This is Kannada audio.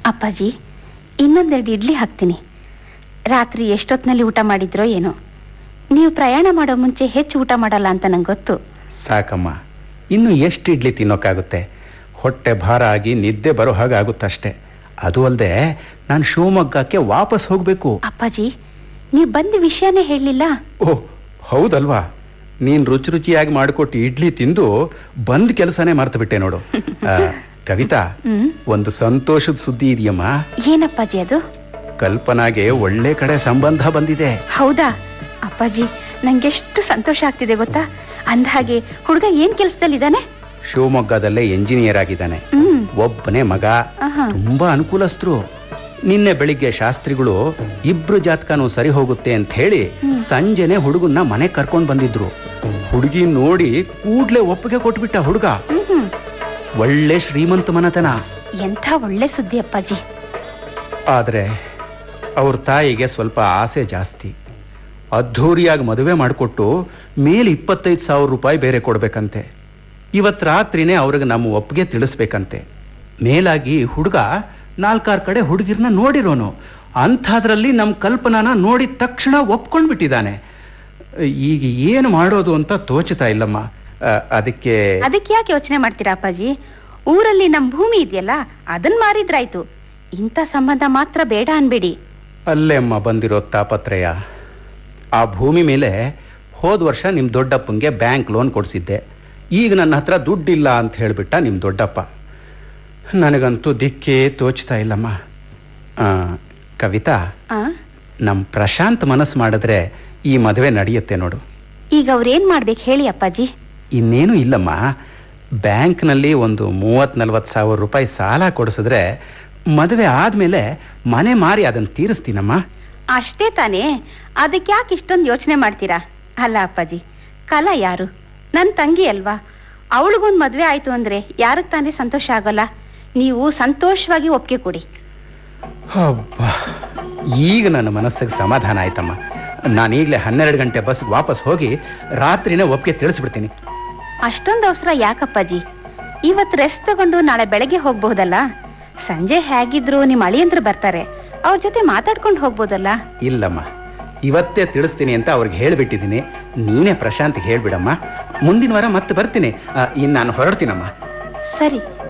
ಅಪ್ಪಾಜಿ ಇನ್ನೊಂದೆರಡು ಇಡ್ಲಿ ಹಾಕ್ತೀನಿ ರಾತ್ರಿ ಎಷ್ಟೊತ್ತಿನಲ್ಲಿ ಊಟ ಮಾಡಿದ್ರೋ ಏನೋ ನೀವು ಪ್ರಯಾಣ ಮಾಡೋ ಮುಂಚೆ ಹೆಚ್ಚು ಊಟ ಮಾಡಲ್ಲ ಅಂತ ನಂಗೆ ಗೊತ್ತು ಸಾಕಮ್ಮ ಇನ್ನು ಎಷ್ಟು ಇಡ್ಲಿ ತಿನ್ನೋಕ್ಕಾಗುತ್ತೆ ಹೊಟ್ಟೆ ಭಾರ ಆಗಿ ನಿದ್ದೆ ಬರೋ ಹಾಗೆ ಆಗುತ್ತಷ್ಟೇ ಅದು ಅಲ್ಲದೆ ನಾನು ಶಿವಮೊಗ್ಗಕ್ಕೆ ವಾಪಸ್ ಹೋಗಬೇಕು ಅಪ್ಪಾಜಿ ನೀವು ಬಂದ ವಿಷಯನೇ ಹೇಳಲಿಲ್ಲ ಓಹ್ ಹೌದಲ್ವಾ ನೀನು ರುಚಿ ರುಚಿಯಾಗಿ ಮಾಡಿಕೊಟ್ಟು ಇಡ್ಲಿ ತಿಂದು ಬಂದ್ ಕೆಲಸನೇ ಮರ್ತು ಬಿಟ್ಟೆ ನೋಡು ಆ, ಕವಿತಾ ಹ್ಮ್ ಒಂದು ಸಂತೋಷದ ಸುದ್ದಿ ಇದೆಯಮ್ಮ ಏನಪ್ಪಾಜಿ ಅದು ಕಲ್ಪನಾಗೆ ಒಳ್ಳೆ ಕಡೆ ಸಂಬಂಧ ಬಂದಿದೆ ಹೌದಾ ಅಪ್ಪಾಜಿ ನಂಗೆಷ್ಟು ಸಂತೋಷ ಆಗ್ತಿದೆ ಗೊತ್ತಾ ಅಂದಹಾಗೆ ಹುಡುಗ ಏನ್ ಕೆಲಸದಲ್ಲಿದ್ದಾನೆ ಶಿವಮೊಗ್ಗದಲ್ಲೇ ಎಂಜಿನಿಯರ್ ಆಗಿದ್ದಾನೆ ಹ್ಮ್ ಒಬ್ಬನೇ ಮಗ ಆಹಾ. ತುಂಬಾ ಅನುಕೂಲಸ್ಥರು ನಿನ್ನೆ ಬೆಳಿಗ್ಗೆ ಶಾಸ್ತ್ರಿಗಳು ಇಬ್ರು ಜಾತಕನೂ ಸರಿ ಹೋಗುತ್ತೆ ಅಂತ ಹೇಳಿ ಸಂಜೆನೆ ಹುಡುಗನ್ನ ಮನೆ ಕರ್ಕೊಂಡ್ ಬಂದಿದ್ರು ಹುಡುಗಿ ನೋಡಿ ಕೂಡ್ಲೆ ಒಪ್ಪಿಗೆ ಕೊಟ್ಬಿಟ್ಟ ಹುಡುಗ ಹ್ಮ್ ಹ್ಮ್ ಒಳ್ಳೆ ಶ್ರೀಮಂತ ಮನತನ ಎಂಥ ಒಳ್ಳೆ ಸುದ್ದಿ ಅಪ್ಪಾಜಿ ಆದ್ರೆ ಅವ್ರ ತಾಯಿಗೆ ಸ್ವಲ್ಪ ಆಸೆ ಜಾಸ್ತಿ ಅದ್ಧೂರಿಯಾಗಿ ಮದುವೆ ಮಾಡಿಕೊಟ್ಟು ಮೇಲೆ ಇಪ್ಪತ್ತೈದು ಸಾವಿರ ರೂಪಾಯಿ ಬೇರೆ ಕೊಡ್ಬೇಕಂತೆ ಇವತ್ತು ರಾತ್ರಿನೇ ಅವ್ರಿಗೆ ನಮ್ಮ ಒಪ್ಪಿಗೆ ತಿಳಿಸ್ಬೇಕಂತೆ ಮೇಲಾಗಿ ಹುಡುಗ ನಾಲ್ಕಾರು ಕಡೆ ಹುಡುಗಿರ್ನ ನೋಡಿರೋನು ಅಂಥದ್ರಲ್ಲಿ ನಮ್ಮ ಕಲ್ಪನಾನ ನೋಡಿದ ತಕ್ಷಣ ಒಪ್ಕೊಂಡ್ಬಿಟ್ಟಿದ್ದಾನೆ ಈಗ ಏನು ಮಾಡೋದು ಅಂತ ತೋಚುತ್ತಾ ಇಲ್ಲಮ್ಮ ಆ, ಅದಕ್ಕೆ ಅದಕ್ಕೆ ಯಾಕೆ ಯೋಚನೆ ಮಾಡ್ತೀರಾ ಅಪ್ಪಾಜಿ ಊರಲ್ಲಿ ನಮ್ ಭೂಮಿ ಇದೆಯಲ್ಲ ಅದನ್ ಮಾರಿದ್ರಾಯ್ತು ಇಂಥ ಸಂಬಂಧ ಮಾತ್ರ ಬೇಡ ಅನ್ಬೇಡಿ ಅಲ್ಲೇ ಅಮ್ಮ ಬಂದಿರೋ ತಾಪತ್ರಯ ಆ ಭೂಮಿ ಮೇಲೆ ಹೋದ ವರ್ಷ ನಿಮ್ಮ ದೊಡ್ಡಪ್ಪಂಗೆ ಬ್ಯಾಂಕ್ ಲೋನ್ ಕೊಡಿಸಿದ್ದೆ ಈಗ ನನ್ನ ಹತ್ರ ದುಡ್ಡಿಲ್ಲ ಅಂತ ಹೇಳಿಬಿಟ್ಟ ನಿಮ್ಮ ದೊಡ್ಡಪ್ಪ ನನಗಂತೂ ದಿಕ್ಕೇ ತೋಚ್ತಾ ಇಲ್ಲಮ್ಮ ಆ, ಕವಿತಾ ಆ ನಮ್ಮ ಪ್ರಶಾಂತ್ ಮನಸ್ಸು ಮಾಡಿದ್ರೆ ಈ ಮದುವೆ ನಡೆಯುತ್ತೆ ನೋಡು ಈಗ ಅವ್ರೇನ್ ಮಾಡ್ಬೇಕು ಹೇಳಿ ಅಪ್ಪಾಜಿ ಇನ್ನೇನು ಇಲ್ಲಮ್ಮ ಬ್ಯಾಂಕ್ನಲ್ಲಿ ಒಂದು ಮೂವತ್ತು ನಲ್ವತ್ತು ಸಾವಿರ ರೂಪಾಯಿ ಸಾಲ ಕೊಡಿಸಿದ್ರೆ ಮದುವೆ ಆದಮೇಲೆ ಮನೆ ಮಾರಿ ಅದನ್ನು ತೀರಿಸ್ತೀನಮ್ಮ ಅಷ್ಟೇ ತಾನೇ ಅದಕ್ಕೆ ಯಾಕೆ ಇಷ್ಟೊಂದು ಯೋಚನೆ ಮಾಡ್ತೀರಾ ಅಲ್ಲ ಅಪ್ಪಾಜಿ ಕಲಾ ಯಾರು ನನ್ ತಂಗಿ ಅಲ್ವಾ ಅವಳಿಗೊಂದು ಮದ್ವೆ ಆಯ್ತು ಅಂದ್ರೆ ಯಾರಿಗೆ ತಾನೇ ಸಂತೋಷ ಆಗೋಲ್ಲ ನೀವು ಸಂತೋಷವಾಗಿ ಒಪ್ಪಿಗೆ ಕೊಡಿ ಅಬ್ಬಾ ಈಗ ನನ್ನ ಮನಸ್ಸಿಗೆ ಸಮಾಧಾನ ಆಯ್ತಮ್ಮ ನಾನು ಈಗಲೇ ಹನ್ನೆರಡು ಗಂಟೆ ಬಸ್ ವಾಪಸ್ ಹೋಗಿ ರಾತ್ರಿನೇ ಒಪ್ಪಿಗೆ ತಿಳಿಸ್ಬಿಡ್ತೀನಿ ಅಷ್ಟೊಂದು ಅವಸರ ಯಾಕಪ್ಪಾಜಿ ಇವತ್ತು ರೆಸ್ಟ್ ತಗೊಂಡು ನಾಳೆ ಬೆಳಗ್ಗೆ ಹೋಗ್ಬಹುದಲ್ಲ ಸಂಜೆ ಹೇಗಿದ್ರು ನಿಮ್ಮ ಅಳಿಯಂದ್ರು ಬರ್ತಾರೆ ಅವ್ರ ಜೊತೆ ಮಾತಾಡ್ಕೊಂಡು ಹೋಗ್ಬೋದಲ್ಲ ಇಲ್ಲಮ್ಮ ಇವತ್ತೇ ತಿಳಿಸ್ತೀನಿ ಅಂತ ಅವ್ರಿಗೆ ಹೇಳಿಬಿಟ್ಟಿದ್ದೀನಿ ನೀನೇ ಪ್ರಶಾಂತ್ ಹೇಳ್ಬಿಡಮ್ಮ ಮುಂದಿನ ವಾರ ಮತ್ತೆ ಬರ್ತೀನಿ ಆ, ಇನ್ನು ನಾನು ಹೊರಡ್ತೀನಮ್ಮ ಸರಿ